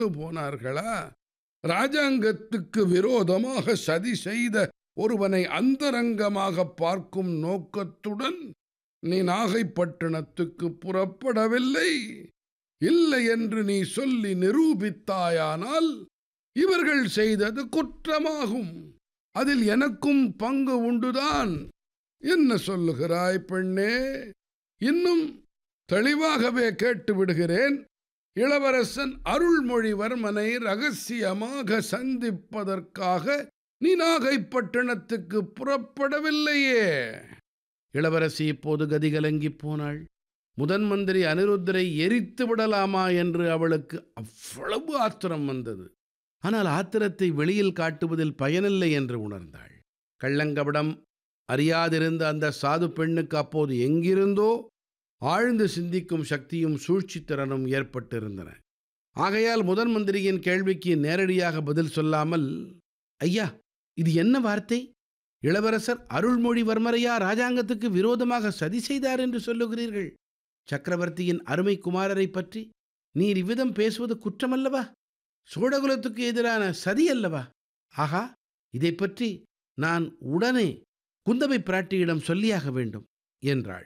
போனார்களா ராஜாங்கத்துக்கு விரோதமாக சதி செய்த ஒருவனை அந்தரங்கமாக பார்க்கும் நோக்கத்துடன் நீ நாகைப்பட்டினத்துக்கு புறப்படவில்லை இல்லை என்று நீ சொல்லி நிரூபித்தாயானால் இவர்கள் செய்தது குற்றமாகும் அதில் எனக்கும் பங்கு உண்டுதான் என்ன சொல்லுகிறாய் பெண்ணே இன்னும் தெளிவாகவே கேட்டு விடுகிறேன் இளவரசன் அருள்மொழிவர்மனை ரகசியமாக சந்திப்பதற்காக நீ நாகைப்பட்டினத்துக்கு புறப்படவில்லையே இளவரசி இப்போது கதிகலங்கிப் போனாள் முதன் மந்திரி அனிருத்தரை எரித்து விடலாமா என்று அவளுக்கு அவ்வளவு ஆத்திரம் வந்தது ஆனால் ஆத்திரத்தை வெளியில் காட்டுவதில் பயனில்லை என்று உணர்ந்தாள் கள்ளங்கபடம் அறியாதிருந்த அந்த சாது பெண்ணுக்கு அப்போது எங்கிருந்தோ ஆழ்ந்து சிந்திக்கும் சக்தியும் சூழ்ச்சித்திறனும் ஏற்பட்டிருந்தன ஆகையால் முதன் மந்திரியின் கேள்விக்கு நேரடியாக பதில் சொல்லாமல் ஐயா இது என்ன வார்த்தை இளவரசர் அருள்மொழிவர்மரையா ராஜாங்கத்துக்கு விரோதமாக சதி செய்தார் என்று சொல்லுகிறீர்கள் சக்கரவர்த்தியின் அருமை குமாரரை பற்றி நீர் இவ்விதம் பேசுவது குற்றமல்லவா சோழகுலத்துக்கு எதிரான சதி அல்லவா ஆகா இதை பற்றி நான் உடனே குந்தவை பிராட்டியிடம் சொல்லியாக வேண்டும் என்றாள்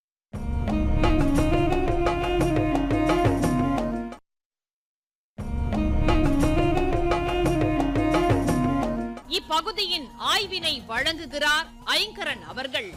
இப்பகுதியின் ஆய்வினை வழங்குகிறார் ஐங்கரன் அவர்கள்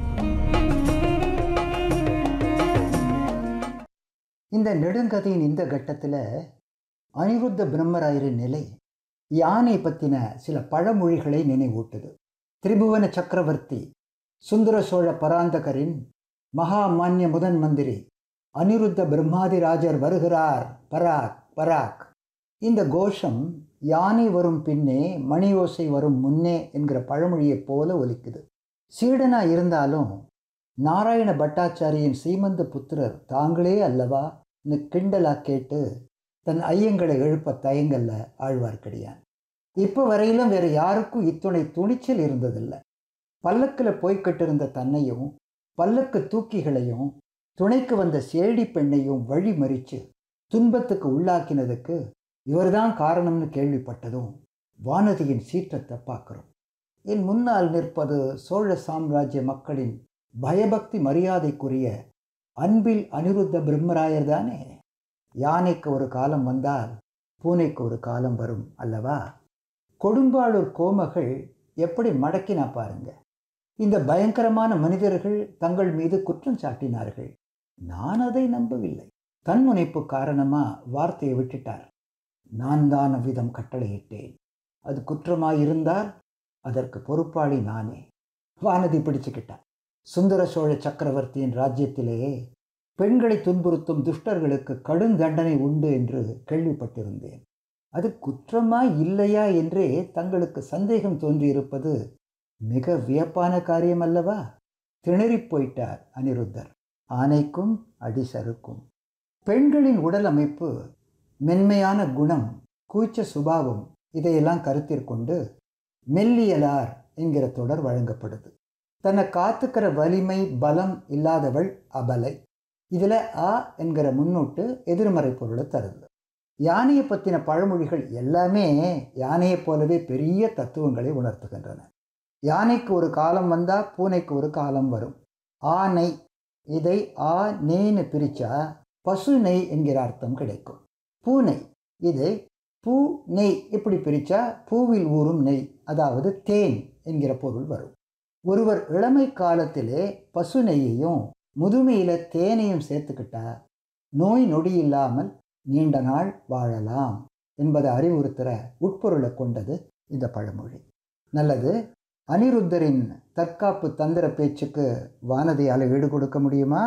இந்த நெடுங்கதையின் இந்த கட்டத்தில் அனிருத்த பிரம்மராயரின் நிலை யானை பற்றின சில பழமொழிகளை நினைவூட்டுது திரிபுவன சக்கரவர்த்தி சுந்தர சோழ பராந்தகரின் மகாமான்ய முதன் மந்திரி அனிருத்த பிரம்மாதிராஜர் வருகிறார் பராக் பராக் இந்த கோஷம் யானை வரும் பின்னே மணி ஓசை வரும் முன்னே என்கிற பழமொழியைப் போல ஒலிக்குது சீடனா இருந்தாலும் நாராயண பட்டாச்சாரியின் சீமந்த புத்திரர் தாங்களே அல்லவா கிண்டலா கேட்டு தன் ஐயங்களை எழுப்ப தயங்கல்ல ஆழ்வார்க்கடியான் இப்போ வரையிலும் வேற யாருக்கும் இத்துணை துணிச்சல் இருந்ததில்லை பல்லக்கில் போய்கிட்டிருந்த தன்னையும் பல்லக்கு தூக்கிகளையும் துணைக்கு வந்த சேடி பெண்ணையும் வழி மறிச்சு துன்பத்துக்கு உள்ளாக்கினதுக்கு இவர்தான் காரணம்னு கேள்விப்பட்டதும் வானதியின் சீற்றத்தை பார்க்குறோம் என் முன்னால் நிற்பது சோழ சாம்ராஜ்ய மக்களின் பயபக்தி மரியாதைக்குரிய அன்பில் அனிருத்த பிரம்மராயர் தானே யானைக்கு ஒரு காலம் வந்தால் பூனைக்கு ஒரு காலம் வரும் அல்லவா கொடும்பாளூர் கோமகள் எப்படி மடக்கினா பாருங்க இந்த பயங்கரமான மனிதர்கள் தங்கள் மீது குற்றம் சாட்டினார்கள் நான் அதை நம்பவில்லை தன்முனைப்பு காரணமா வார்த்தையை விட்டுட்டார் நான் தான் அவ்விதம் கட்டளையிட்டேன் அது குற்றமாயிருந்தால் அதற்கு பொறுப்பாளி நானே வானதி பிடிச்சுக்கிட்டான் சுந்தர சோழ சக்கரவர்த்தியின் ராஜ்யத்திலேயே பெண்களை துன்புறுத்தும் துஷ்டர்களுக்கு கடும் தண்டனை உண்டு என்று கேள்விப்பட்டிருந்தேன் அது குற்றமா இல்லையா என்றே தங்களுக்கு சந்தேகம் தோன்றியிருப்பது மிக வியப்பான காரியம் அல்லவா திணறிப் போயிட்டார் அனிருத்தர் ஆனைக்கும் அடி சறுக்கும் பெண்களின் உடல் அமைப்பு மென்மையான குணம் கூச்ச சுபாவம் இதையெல்லாம் கருத்திற்கொண்டு மெல்லியலார் என்கிற தொடர் வழங்கப்படுது தன்னை காத்துக்கிற வலிமை பலம் இல்லாதவள் அபலை இதில் ஆ என்கிற முன்னோட்டு எதிர்மறை பொருளை தருது யானையை பற்றின பழமொழிகள் எல்லாமே யானையைப் போலவே பெரிய தத்துவங்களை உணர்த்துகின்றன யானைக்கு ஒரு காலம் வந்தால் பூனைக்கு ஒரு காலம் வரும் ஆனை இதை ஆ நெய்னு பிரித்தா பசு நெய் என்கிற அர்த்தம் கிடைக்கும் பூனை இதை பூ நெய் இப்படி பிரித்தா பூவில் ஊறும் நெய் அதாவது தேன் என்கிற பொருள் வரும் ஒருவர் இளமை காலத்திலே பசு நெய்யையும் முதுமையில் தேனையும் சேர்த்துக்கிட்டா நோய் நொடி இல்லாமல் நீண்ட நாள் வாழலாம் என்பதை அறிவுறுத்துகிற உட்பொருளை கொண்டது இந்த பழமொழி நல்லது அனிருத்தரின் தற்காப்பு தந்திர பேச்சுக்கு வானதியால் ஈடு கொடுக்க முடியுமா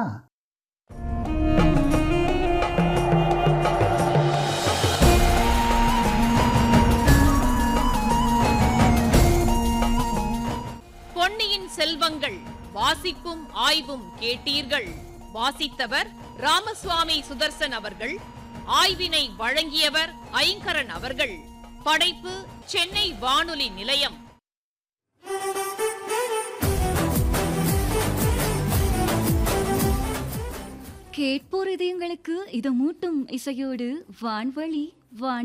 பொன்னியின் செல்வங்கள் வாசிப்பும் ஆய்வும் கேட்டீர்கள் வாசித்தவர் ராமசுவாமி சுதர்சன் அவர்கள் ஆய்வினை வழங்கியவர் ஐங்கரன் அவர்கள் படைப்பு சென்னை வானொலி நிலையம் கேட்போர் இதயங்களுக்கு இதமூட்டும் இசையோடு வான்வழி வான்